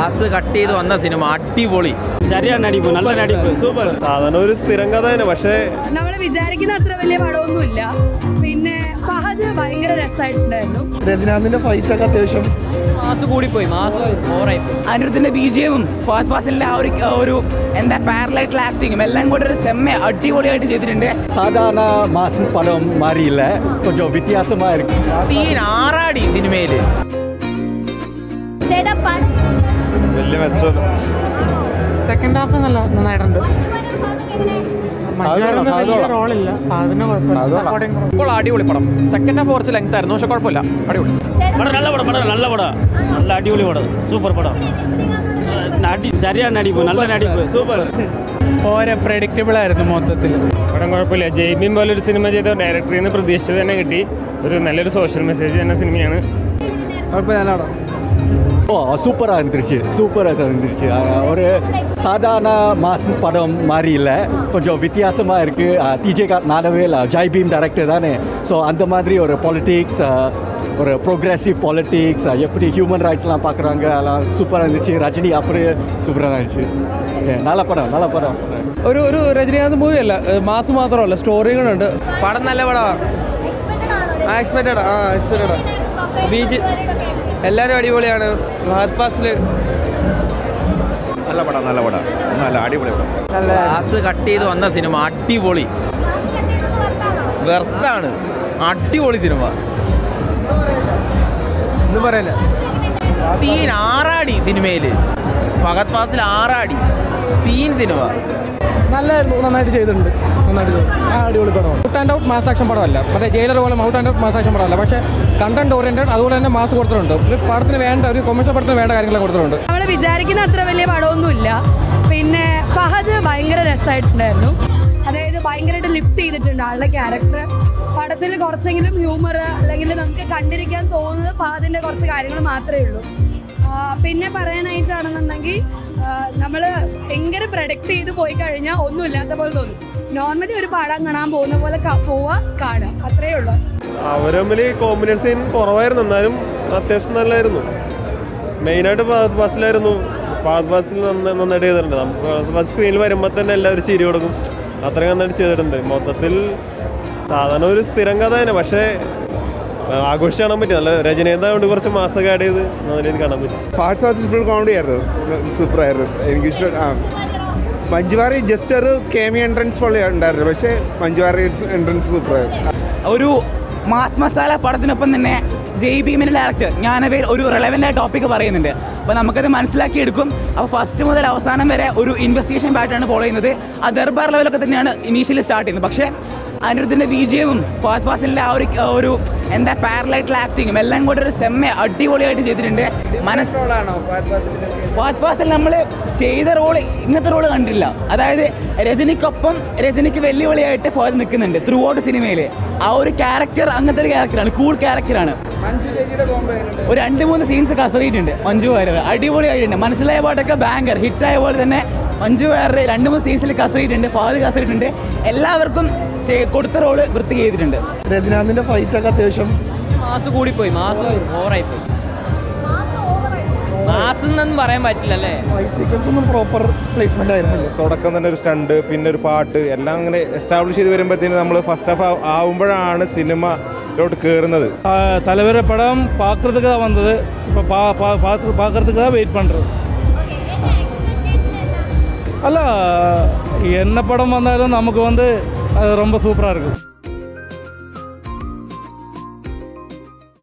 last cut ചെയ്ത് വന്ന cinema അടിപൊളി சரியான நடிப்பு நல்ல நடிப்பு சூப்பர் സാധാരണ ഒരു സ്ഥിരം കഥ തന്നെ പക്ഷേ നമ്മൾ വിചാരിക്കുന്ന അത്ര വലിയ പടമൊന്നുമില്ല പിന്നെ ഫഹദ് ഭയങ്കര രസമായിട്ടുണ്ടായിരുന്നു രജനാഥിന്റെ ഫൈറ്റ് ഒക്കെ അത്യാവശ്യം മാസ് കൂടിപ്പോയി മാസ് ഓവറായി അനിരുദ്ധിന്റെ ബീജിയവും ഫഹദ് ഫാസിലിന്റെ ആ ഒരു ഒരു എന്താ പാരലൈറ്റ് ആക്ടിങ്ങും എല്ലാം കൂടെ ഒരു സെമ്മ അടിപൊളിയായിട്ട് ചെയ്തിട്ടുണ്ട് சாதாரண மாசம் படம் மாதிரி இல்லை கொஞ்சம் வித்தியாசமாக இருக்கு സീൻ ആറാടി സിനിമയില് ചേട്ടാ വലിയ മെച്ചമല്ല സെക്കൻഡ് ഹാഫ് നല്ല നന്നായിട്ടുണ്ട് മഞ്ജുവാറിന് വലിയ റോളില്ല അതിന് കുഴപ്പമില്ല ഇപ്പോൾ അടിപൊളി പടം സെക്കൻഡ് ഹാഫ് കുറച്ച് ലെങ്ത് ആയിരുന്നു പക്ഷെ കുഴപ്പമില്ല അടിപൊളി പടം നല്ല പടം പടം നല്ല പടം നല്ല അടിപൊളി പടം സൂപ്പർ പടം നടി சரியான നടിപ്പ് നല്ല നടിപ്പ് സൂപ്പർ ഓരോ പ്രഡിക്റ്റബിൾ ആയിരുന്നു മൊത്തത്തിൽ പടം കുഴപ്പമില്ല ജെയ്ബിൻ പോലെ ഒരു സിനിമ ചെയ്ത ഡയറക്ടറിൽ നിന്ന് പ്രതീക്ഷിച്ചത് തന്നെ കിട്ടി ഒരു നല്ലൊരു സോഷ്യൽ മെസ്സേജ് തന്നെ സിനിമയാണ് ஓ சூப்பராக இருந்துருச்சு சூப்பராக இருந்துருச்சு அஹ், ஒரு சாதாரண மாசம் படம் மாதிரி இல்லை கொஞ்சம் வித்தியாசமாக இருக்குது டிஜே நாடவேல் ஜாய் பீம் டைரக்டர் தானே ஸோ அந்த மாதிரி ஒரு பாலிட்டிக்ஸ் ஒரு ப்ரோக்ரெசிவ் பாலிட்டிக்ஸ் எப்படி ஹியூமன் ரைட்ஸ்லாம் பார்க்குறாங்க அதெல்லாம் சூப்பராக இருந்துச்சு ரஜினி அப்படியே சூப்பராக இருந்துச்சு Okay, நல்ல படம் நல்ல படம் ഒരു ഒരു രജനീകാന്ത് മൂവി അല്ല മാസ് മാത്രമല്ല സ്റ്റോറികളുണ്ട് പടം നല്ല പടമാണ് എക്സ്പെക്റ്റഡ് ആ എക്സ്പെക്റ്റഡ് ബീച്ച് എല്ലാവരും അടിപൊളിയാണ് ഫഹദ് ഫാസിൽ നല്ല പടം നല്ല പടം നല്ല അടിപൊളി പടം ലാസ്റ്റ് കട്ട് ചെയ്ത് വന്ന സിനിമ അടിപൊളി വെർത്താണ് അടിപൊളി സിനിമ ഒന്നും പറയല്ല സീൻ ആറാടി സിനിമയില് ഫഹദ് ഫാസിൽ ആറാടി സീൻ സിനിമ നല്ലായിരുന്നു നന്നായിട്ട് ചെയ്തിട്ടുണ്ട് നന്നായിട്ട് ചെയ്തു ആ അടിപൊളി പടമാണ് out and out mass action പടമല്ല മറ്റേ ജയിലർ പോലെ out and out mass action പടമല്ല പക്ഷേ കണ്ടന്റ് ഓറിയന്റഡ് അതുപോലെ തന്നെ മാസ് കൊടുത്തിട്ടുണ്ട് ഒരു പടത്തിന് വേണ്ട ഒരു കൊമേഴ്ഷ്യൽ പടത്തിന് വേണ്ട കാര്യങ്ങൾ കൊടുത്തിട്ടുണ്ട് നമ്മൾ വിചാരിക്കുന്ന അത്ര വലിയ പടമൊന്നുമില്ല പിന്നെ ഫഹദ് ഭയങ്കര രസമായിട്ടുണ്ടായിരുന്നു അതായത് ഭയങ്കരമായിട്ട് ലിഫ്റ്റ് ചെയ്തിട്ടുണ്ട് ആളുടെ ക്യാരക്ടർ പടത്തിൽ കുറച്ചെങ്കിലും ഹ്യൂമർ അല്ലെങ്കിൽ നമുക്ക് കണ്ടിരിക്കാൻ തോന്നുന്നത് ഫഹദിന്റെ കുറച്ച് കാര്യങ്ങൾ മാത്രമേ ഉള്ളൂ ആ, പിന്നെ പറയാനായിട്ടാണെന്നുണ്ടെങ്കിൽ നമ്മൾ ഭയങ്കര പ്രൊഡക്റ്റ് ചെയ്ത് പോയി കഴിഞ്ഞാൽ ഒന്നുമില്ലാത്ത പോലെ തോന്നും നോർമലി ഒരു പടം കാണാൻ പോകുന്ന പോലെ ക- പോവാ കാണാം അത്രയേ ഉള്ളൂ അവർ തമ്മിൽ കോമ്പിനേഷൻ സീൻ കുറവായിരുന്നു എന്നാലും അത്യാവശ്യം നല്ലായിരുന്നു മെയിനായിട്ട് ഫഹദ് ഫാസിലായിരുന്നു ഫഹദ് ഫാസിൽ നന്ന- നന്നായിട്ട് ചെയ്തിട്ടുണ്ട് നമുക്ക് ഫഹദ് ഫാസിൽ സ്ക്രീനിൽ വരുമ്പോൾ തന്നെ എല്ലാവരും ചിരി കൊടുക്കും അത്രയും നന്നായിട്ട് ചെയ്തിട്ടുണ്ട് മൊത്തത്തിൽ സാധാരണ ഒരു സ്ഥിരം കഥ തന്നെ പക്ഷേ ആ, ആഘോഷിച്ച് കാണാൻ പറ്റി നല്ല രജനീകാന്ത് കൊണ്ട് കുറച്ച് മാസമൊക്കെ ആഡ് ചെയ്ത് നല്ല രീതിയിൽ കാണാൻ പറ്റും ഫാസ്റ്റ് ഫാസ്റ്റ് ഫുൾ കോമഡി ആയിരുന്നു സൂപ്പർ ആയിരുന്നു എനിക്ക് ഇഷ്ടം ആ മഞ്ജുവാറി ജസ്റ്റ് ഒരു കേമി എൻട്രൻസ് പോലെ ഉണ്ടായിരുന്നു പക്ഷേ മഞ്ജുവാറി എൻട്രൻസ് സൂപ്പർ ആയിരുന്നു ഒരു മാസ് മസാല പടത്തിനൊപ്പം തന്നെ ജെയ് ഭീമിന്റെ ഡയറക്ടർ ഞാനവയിൽ ഒരു റെലവൻ്റ് ആയ ടോപ്പിക് പറയുന്നുണ്ട് അപ്പോൾ നമുക്കത് മനസ്സിലാക്കി എടുക്കും അപ്പോൾ ഫസ്റ്റ് മുതൽ അവസാനം വരെ ഒരു ഇൻവെസ്റ്റിഗേഷൻ പാറ്റേൺ ഫോളോ ചെയ്യുന്നത് ആ ദർബാർ ലെവലൊക്കെ തന്നെയാണ് ഇനീഷ്യലി സ്റ്റാർട്ട് ചെയ്യുന്നത് പക്ഷേ അനിരുദ്ധിന്റെ ബീജിയവും ഫഹദ് ഫാസിലിന്റെ ആ ഒരു ഒരു എന്താ പാരലൈറ്റ് ആക്ടിങ്ങും എല്ലാം കൂടെ ഒരു സെമ്മ അടിപൊളിയായിട്ട് ചെയ്തിട്ടുണ്ട് മനസ്സ് ഫഹദ് ഫാസിൽ നമ്മൾ ചെയ്ത റോള് ഇങ്ങനത്തെ റോള് കണ്ടില്ല അതായത് രജനിക്കൊപ്പം രജനിക്ക് വെല്ലുവിളിയായിട്ട് ഫഹദ് നിൽക്കുന്നുണ്ട് ത്രൂ ഔട്ട് സിനിമയിൽ ആ ഒരു ക്യാരക്ടർ അങ്ങനത്തെ ഒരു ക്യാരക്ടറാണ് കൂൾ ക്യാരക്ടറാണ് ഒരു രണ്ട് മൂന്ന് സീൻസ് കസറിയിട്ടുണ്ട് മഞ്ജു വാര്യർ അടിപൊളിയായിട്ടുണ്ട് മനസ്സിലായ പാട്ടൊക്കെ ബാങ്കർ ഹിറ്റായ പോലെ തന്നെ മഞ്ജു വാര്യർ രണ്ട് മൂന്ന് സീൻസിൽ കസറിയിട്ടുണ്ട് ഫഹദ് കസറിയിട്ടുണ്ട് എല്ലാവർക്കും ചെ- കൊടുത്ത റോള് വൃത്തി ചെയ്തിട്ടുണ്ട് രജനാഥിന്റെ ഫൈറ്റ് ഒക്കെ അത്യാവശ്യം മാസ് കൂടിപ്പോയി മാസ് ഓവറായി പോയി മാസ് എന്നൊന്നും പറയാൻ പറ്റില്ല അല്ലേ ഫൈറ്റ് സീക്വൻസ് ഒന്നും പ്രോപ്പർ പ്ലേസ്മെന്റ് ആയിരുന്നില്ല തുടക്കം തന്നെ ഒരു സ്റ്റണ്ട് പിന്നെ ഒരു പാട്ട് എല്ലാം അങ്ങനെ എസ്റ്റാബ്ലിഷ് ചെയ്ത് വരുമ്പോഴത്തേന് നമ്മൾ ഫസ്റ്റ് ഹാഫ് ആവുമ്പോഴാണ് സിനിമയിലോട്ട് കയറുന്നത് தலைவர படம் பார்க்கறதுக்கு தான் வந்தது இப்போ பா பா பார்த்து பார்க்கறதுக்கு தான் வெயிட் பண்ணுறது அல்ல என்ன படம் வந்தாலும் நமக்கு வந்து அது ரொம்ப சூப்பராக இருக்கும்